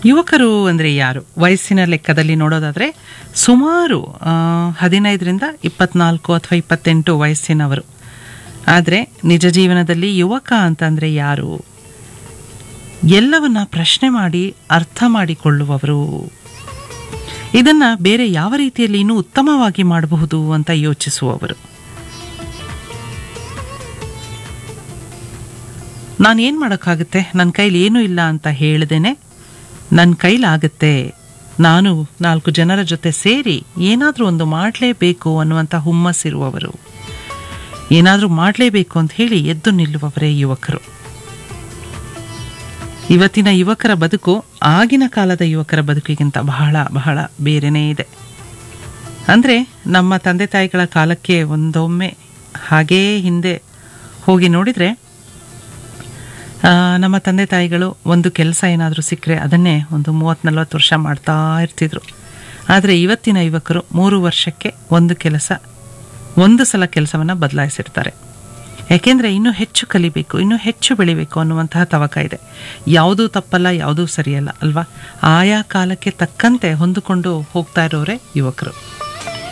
ಯುವಕರು ಅಂದರೆ ಯಾರು ವಯಸ್ಸಿನ ಲೆಕ್ಕದಲ್ಲಿ ನೋಡೋದಾದರೆ ಸುಮಾರು ಆ, ಹದಿನೈದರಿಂದ ಇಪ್ಪತ್ನಾಲ್ಕು ಅಥವಾ ಇಪ್ಪತ್ತೆಂಟು ವಯಸ್ಸಿನವರು ಆದರೆ ನಿಜ ಜೀವನದಲ್ಲಿ ಯುವಕ ಅಂತಂದರೆ ಯಾರು ಎಲ್ಲವನ್ನ ಪ್ರಶ್ನೆ ಮಾಡಿ ಅರ್ಥ ಮಾಡಿಕೊಳ್ಳುವವರು ಇದನ್ನ ಬೇರೆ ಯಾವ ರೀತಿಯಲ್ಲಿ ಇನ್ನೂ ಉತ್ತಮವಾಗಿ ಮಾಡಬಹುದು ಅಂತ ಯೋಚಿಸುವವರು ನಾನೇನು ಮಾಡೋಕ್ಕಾಗುತ್ತೆ ನನ್ನ ಕೈಲಿ ಏನೂ ಇಲ್ಲ ಅಂತ ಹೇಳ್ದೇನೆ ನನ್ನ ಕೈಲಾಗುತ್ತೆ ನಾನು ನಾಲ್ಕು ಜನರ ಜೊತೆ ಸೇರಿ ಏನಾದರೂ ಒಂದು ಮಾಡಲೇಬೇಕು ಅನ್ನುವಂಥ ಹುಮ್ಮಸ್ಸಿರುವವರು ಏನಾದರೂ ಮಾಡಲೇಬೇಕು ಅಂತ ಹೇಳಿ ಎದ್ದು ನಿಲ್ಲುವವರೇ ಯುವಕರು ಇವತ್ತಿನ ಯುವಕರ ಬದುಕು ಆಗಿನ ಕಾಲದ ಯುವಕರ ಬದುಕಿಗಿಂತ ಬಹಳ ಬಹಳ ಬೇರೆನೇ ಇದೆ ಅಂದರೆ ನಮ್ಮ ತಂದೆ ತಾಯಿಗಳ ಕಾಲಕ್ಕೆ ಒಂದೊಮ್ಮೆ ಹಾಗೇ ಹಿಂದೆ ಹೋಗಿ ನೋಡಿದರೆ ಆ, ನಮ್ಮ ತಂದೆ ತಾಯಿಗಳು ಒಂದು ಕೆಲಸ ಏನಾದರೂ ಸಿಕ್ಕರೆ ಅದನ್ನೇ ಒಂದು ಮೂವತ್ತು ನಲ್ವತ್ತು ವರ್ಷ ಮಾಡ್ತಾ ಇರ್ತಿದ್ರು ಆದರೆ ಇವತ್ತಿನ ಯುವಕರು ಮೂರು ವರ್ಷಕ್ಕೆ ಒಂದು ಕೆಲಸ ಒಂದು ಸಲ ಕೆಲಸವನ್ನು ಬದಲಾಯಿಸಿರ್ತಾರೆ ಯಾಕೆಂದರೆ ಇನ್ನೂ ಹೆಚ್ಚು ಕಲಿಬೇಕು ಇನ್ನೂ ಹೆಚ್ಚು ಬೆಳಿಬೇಕು ಅನ್ನುವಂತಹ ತವಕ ಇದೆ ಯಾವುದೂ ತಪ್ಪಲ್ಲ ಯಾವುದೂ ಸರಿಯಲ್ಲ ಅಲ್ವಾ ಆಯಾ ಕಾಲಕ್ಕೆ ತಕ್ಕಂತೆ ಹೊಂದಿಕೊಂಡು ಹೋಗ್ತಾ ಇರೋರೇ ಯುವಕರು